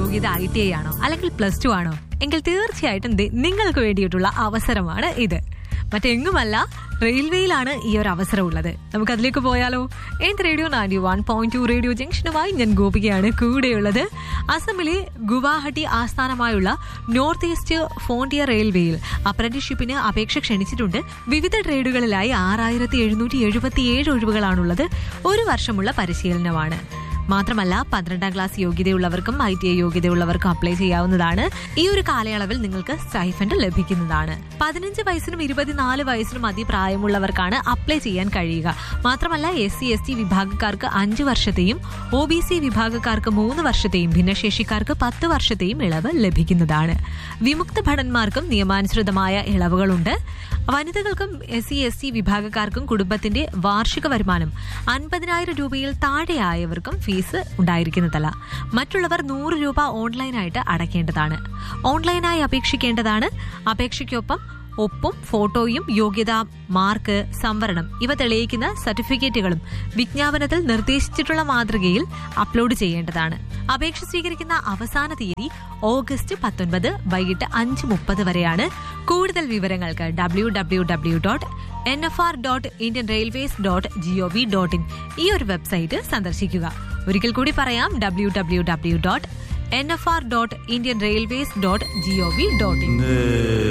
യോഗ്യത I T I ആണോ അല്ലെങ്കിൽ പ്ലസ് ടു ആണോ എങ്കിൽ തീർച്ചയായിട്ടും ദേ നിങ്ങൾക്ക് വേണ്ടിയിട്ടുള്ള അവസരമാണ് ഇത് മറ്റെങ്ങുമല്ല റെയിൽവേയിലാണ് ഈ ഒരു അവസരം ഉള്ളത് നമുക്ക് അതിലേക്ക് പോയാലോ എന്ത് radio ninety one point two radio ജംഗ്ഷനുമായി ഞാൻ ഗോപികയാണ് കൂടെയുള്ളത് അസമിലെ ഗുവാഹട്ടി ആസ്ഥാനമായുള്ള നോർത്ത് ഈസ്റ്റ് ഫോണ്ടിയർ റെയിൽവേയിൽ അപ്രന്റീസ്ഷിപ്പിന് അപേക്ഷ ക്ഷണിച്ചിട്ടുണ്ട് വിവിധ ട്രേഡുകളിലായി ആറായിരത്തി എഴുന്നൂറ്റി എഴുപത്തി ഏഴ് ഒഴിവുകളാണുള്ളത് ഒരു വർഷമുള്ള പരിശീലനമാണ് മാത്രമല്ല പന്ത്രണ്ടാം ക്ലാസ് യോഗ്യതയുള്ളവർക്കും ഐ ടി ഐ യോഗ്യതയുള്ളവർക്കും അപ്ലൈ ചെയ്യാവുന്നതാണ് ഈ ഒരു കാലയളവിൽ നിങ്ങൾക്ക് സ്റ്റൈഫൻഡ് ലഭിക്കുന്നതാണ് പതിനഞ്ച് വയസ്സിനും ഇരുപത്തിനാല് വയസ്സിനും അതിപ്രായമുള്ളവർക്കാണ് അപ്ലൈ ചെയ്യാൻ കഴിയുക മാത്രമല്ല എസ് സി എസ് ടി വിഭാഗക്കാർക്ക് അഞ്ച് വർഷത്തെയും ഒ ബി സി വിഭാഗക്കാർക്ക് മൂന്ന് വർഷത്തെയും ഭിന്നശേഷിക്കാർക്ക് പത്ത് വർഷത്തെയും ഇളവ് ലഭിക്കുന്നതാണ് വിമുക്ത ഭടന്മാർക്കും നിയമാനുസൃതമായ ഇളവുകളുണ്ട് വനിതകൾക്കും എസ് സി എസ് ടി വിഭാഗക്കാർക്കും കുടുംബത്തിന്റെ വാർഷിക വരുമാനം അൻപതിനായിരം രൂപയിൽ താഴെയായവർക്കും ഫീസ് ഉണ്ടായിരിക്കുന്നതല്ല മറ്റുള്ളവർ നൂറ് രൂപ ഓൺലൈനായിട്ട് അടയ്ക്കേണ്ടതാണ് ഓൺലൈനായി അപേക്ഷിക്കേണ്ടതാണ് അപേക്ഷയ്ക്കൊപ്പം ഒപ്പും ഫോട്ടോയും യോഗ്യത മാർക്ക് സംവരണം ഇവ തെളിയിക്കുന്ന സർട്ടിഫിക്കറ്റുകളും വിജ്ഞാപനത്തിൽ നിർദ്ദേശിച്ചിട്ടുള്ള മാതൃകയിൽ അപ്ലോഡ് ചെയ്യേണ്ടതാണ് അപേക്ഷ സ്വീകരിക്കുന്ന അവസാന തീയതി ഓഗസ്റ്റ് പത്തൊൻപത് വൈകിട്ട് അഞ്ച് മുപ്പത് വരെയാണ് കൂടുതൽ വിവരങ്ങൾക്ക് W W W dot N F R dot Indian railways dot G O V dot in ഈ ഒരു വെബ്സൈറ്റ് സന്ദർശിക്കുക ഒരിക്കൽ കൂടി പറയാം W W W dot N F R dot Indian railways dot G O V dot in